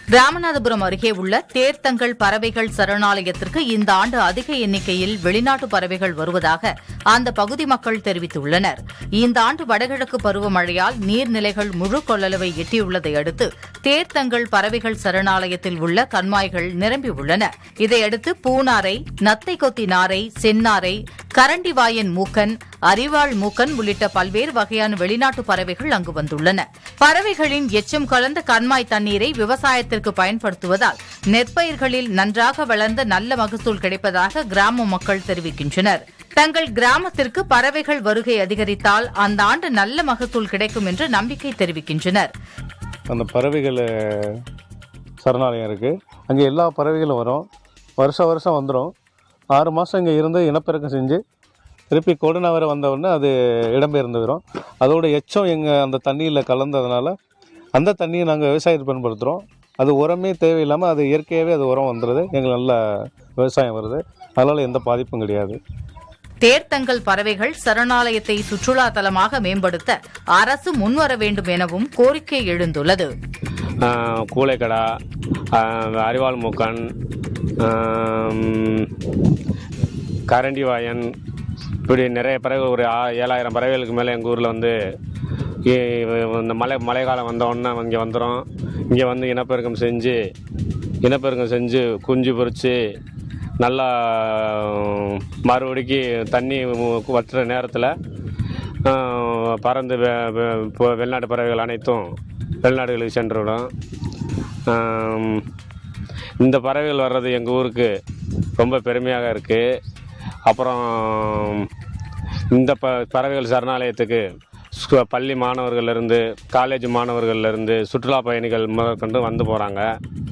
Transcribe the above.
ராமநாதபுரம் அருகே உள்ள தேர்த்தங்கள் பறவைகள் சரணாலயத்திற்கு இந்த ஆண்டு அதிக எண்ணிக்கையில் வெளிநாட்டு பறவைகள் வருவதாக அந்த பகுதி மக்கள் தெரிவித்துள்ளனர் இந்த ஆண்டு வடகிழக்கு பருவமழையால் நீர்நிலைகள் முழு கொள்ளளவை எட்டியுள்ளதை அடுத்து தேர்த்தங்கள் பறவைகள் சரணாலயத்தில் உள்ள கண்மாய்கள் நிரம்பியுள்ளன இதையடுத்து பூனாரை நத்தை கொத்தி நாரை செந்நாரை கரண்டிவாயன் மூக்கன் அரிவாள் மூக்கன் உள்ளிட்ட பல்வேறு வகையான வெளிநாட்டு பறவைகள் அங்கு வந்துள்ளன பறவைகளின் எச்சம் கலந்த கண்மாய் தண்ணீரை விவசாயத்திற்கு பயன்படுத்துவதால் நெற்பயிர்களில் நன்றாக வளர்ந்த நல்ல மகசூல் கிடைப்பதாக கிராம மக்கள் தெரிவிக்கின்றனர் தங்கள் கிராமத்திற்கு பறவைகள் வருகை அதிகரித்தால் அந்த ஆண்டு நல்ல மகசூல் கிடைக்கும் என்று நம்பிக்கை தெரிவிக்கின்றனர் அந்த பறவைகள் சரணாலயம் இருக்குது அங்கே எல்லா பறவைகளும் வரும் வருஷம் வருஷம் வந்துடும் ஆறு மாதம் இங்கே இருந்து இனப்பெருக்கம் செஞ்சு திருப்பி கொரோனா வரை வந்த உடனே அது இடம்பெயர்ந்து வரும் அதோட எச்சம் எங்கள் அந்த தண்ணியில் கலந்ததுனால அந்த தண்ணியை நாங்கள் விவசாயத்துக்கு பயன்படுத்துகிறோம் அது உரமே தேவையில்லாமல் அது இயற்கையாகவே அது உரம் வந்துடுது எங்களுக்கு நல்ல விவசாயம் வருது அதனால் எந்த பாதிப்பும் கிடையாது தேர்த்தங்கள் பறவைகள் சரணாலயத்தை சுற்றுலா தலமாக மேம்படுத்த அரசு முன்வர வேண்டும் எனவும் கோரிக்கை எழுந்துள்ளது ஆஹ் கூளைக்கடா ஆஹ் அரிவாள் மூக்கன் ஆம், கரண்டி வாயன் இப்படி நிறைய பறவைகள் ஒரு ஆ- ஏழாயிரம் பறவைகளுக்கு மேலே எங்கள் ஊரில் வந்து இ- இந்த மழை மழைக்காலம் வந்த உடனே இங்கே வந்துடும் இங்கே வந்து இனப்பெருக்கம் செஞ்சு இனப்பெருக்கம் செஞ்சு குஞ்சு பொரித்து நல்லா மறுபடிக்கு தண்ணி வற்றுற நேரத்தில் ஆஹ் பறந்து வெ- வெ- இப்போ வெளிநாட்டு பறவைகள் அனைத்தும் வெளிநாடுகளுக்கு சென்றுவிடும் ஆம், இந்த பறவைகள் வர்றது எங்கள் ஊருக்கு ரொம்ப பெருமையாக இருக்குது அப்புறம் இந்த ப பறவைகள் சரணாலயத்துக்கு ஸ்கூ- பள்ளி மாணவர்கள்லேருந்து காலேஜ் மாணவர்கள்லேருந்து சுற்றுலா பயணிகள் முதற்கொண்டு வந்து போகிறாங்க